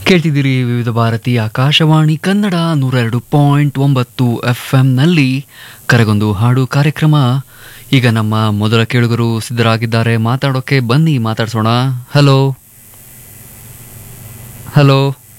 ಕೇಳ್ತಿದ್ದೀರಿ ವಿವಿಧ ಭಾರತಿ ಆಕಾಶವಾಣಿ ಕನ್ನಡ ನೂರ ಎರಡು ಪಾಯಿಂಟ್ ಒಂಬತ್ತು ಎಫ್ ಎಂನಲ್ಲಿ ಕರೆಗೊಂದು ಹಾಡು ಕಾರ್ಯಕ್ರಮ ಈಗ ನಮ್ಮ ಮೊದಲ ಕೇಳುಗರು ಸಿದ್ಧರಾಗಿದ್ದಾರೆ ಮಾತಾಡೋಕೆ ಬನ್ನಿ ಮಾತಾಡ್ಸೋಣ hello hello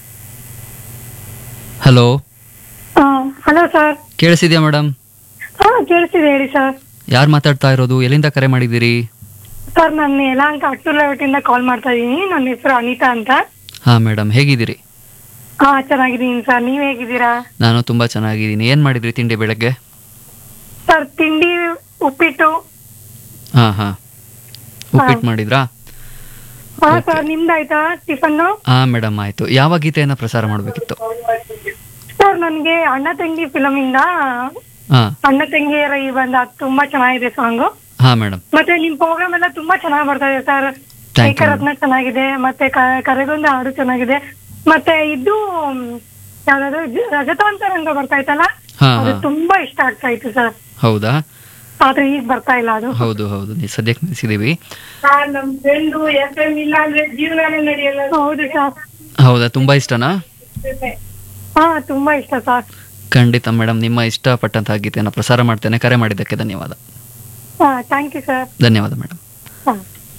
hello hello sir ಕೇಳಿಸಿದ್ಯಾ ಮೇಡಮ್ ಹಾ ಕೇಳಿಸ್ತಿದೆ ಹೇಳಿ ಸರ್ ಯಾರು ಮಾತಾಡ್ತಾ ಇರೋದು ಎಲ್ಲಿಂದ ಕರೆ ಮಾಡಿದ್ದೀರಿ ಸರ್ ನಾನು ಯಲಹಂಕ ಅಟ್ಟೂರ್ ಇಂದ ಕಾಲ್ ಮಾಡ್ತಾ ಇದ್ದೀನಿ ನನ್ನ ಹೆಸರು ಅನಿತಾ ಅಂತ ಹಾಂ ಮೇಡಮ್ ಹೇಗಿದ್ದೀರಿ ಹಾ ಚೆನ್ನಾಗಿದ್ದೀನಿ ಸರ್ ನೀವ್ ಹೇಗಿದ್ದೀರಾ ನಾನು ತುಂಬ ಚೆನ್ನಾಗಿದ್ದೀನಿ ಏನು ಮಾಡಿದ್ರಿ ತಿಂಡಿ ಬೆಳಗ್ಗೆ ಸರ್ ತಿಂಡಿ ಉಪ್ಪಿಟ್ಟು ಹಾಂ ಹಾಂ ಉಪ್ಪಿಟ್ಟು ಮಾಡಿದ್ರಾ ಹಾ ಸರ್ ನಿಮ್ದಾಯ್ತಾ ಟಿಫನ್ನು ಹಾಂ ಮೇಡಮ್ ಆಯಿತು ಯಾವ ಗೀತೆಯನ್ನು ಪ್ರಸಾರ ಮಾಡಬೇಕಿತ್ತು ಸರ್ ನನಗೆ ಅಣ್ಣ ತಂಗಿ ಫಿಲಮ್ ಇಂದ ಹಾಂ ಅಣ್ಣ ತಂಗಿಯರ ಈ ಬಂದ ಅದು ತುಂಬಾ ಚೆನ್ನಾಗಿದೆ ಸಾಂಗು ಹಾಂ ಮೇಡಮ್ ಮತ್ತೆ ನಿಮ್ ಪ್ರೋಗ್ರಾಮ್ ಎಲ್ಲ ತುಂಬಾ ಚೆನ್ನಾಗಿ ಬರ್ತಾ ಇದೆ ಸರ್ Thank you, ಏಕರತ್ನ ಚೆನ್ನಾಗಿದೆ ಮತ್ತೆ ಕ- ಕರೆಗೊಂದು ಹಾಡು ಚೆನ್ನಾಗಿದೆ ಮತ್ತೆ ಇದು ಮ್, ಯಾವ್ದಾದ್ರು ಜ- ರಜತಾಂತರಂಗ ಬರ್ತಾ ಇತ್ತಲ್ಲ ಹಾ, ಅದು ಹಾ. ತುಂಬಾ ಇಷ್ಟ ಆಗ್ತಾ ಇತ್ತು ಸರ್ ಹೌದಾ ಆದ್ರೆ ಈಗ ಬರ್ತಾ ಇಲ್ಲ ಅದು ಹೌದು ಹೌದು ನೀವು ಸದ್ಯಕ್ಕೆ ನಿಲ್ಲಿಸಿದ್ದೀವಿ ನಮ್ ಫ್ರೆಂಡು ಎಫ್ ಎಂ ಇಲ್ಲ ಅಂದ್ರೆ ಜೀವನನೇ ನಡೆಯಲ್ಲ ಹೌದು ಸರ್ ಹೌದಾ ತುಂಬ ಇಷ್ಟನಾ ಹಾ ತುಂಬಾ ಇಷ್ಟ ಸರ್ ಖಂಡಿತ ಮೇಡಮ್ ನಿಮ್ಮ ಇಷ್ಟಪಟ್ಟಂತಹ ಗೀತೆಯನ್ನು ಪ್ರಸಾರ ಮಾಡ್ತೇನೆ ಕರೆ ಮಾಡಿದ್ದಕ್ಕೆ ಧನ್ಯವಾದ ಹಾ ಥ್ಯಾಂಕ್ ಯು ಸರ್ ಧನ್ಯವಾದ ಮೇಡಮ್ ಹಾ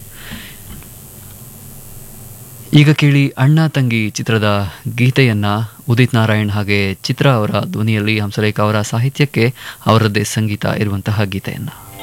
ಈಗ ಕೇಳಿ ಅಣ್ಣ ತಂಗಿ ಚಿತ್ರದ ಗೀತೆಯನ್ನ ಉದಿತ್ ನಾರಾಯಣ್ ಹಾಗೆ ಚಿತ್ರ ಅವರ ಧ್ವನಿಯಲ್ಲಿ ಹಂಸಲೇಖ ಅವರ ಸಾಹಿತ್ಯಕ್ಕೆ ಅವರದ್ದೇ ಸಂಗೀತ ಇರುವಂತಹ ಗೀತೆಯನ್ನ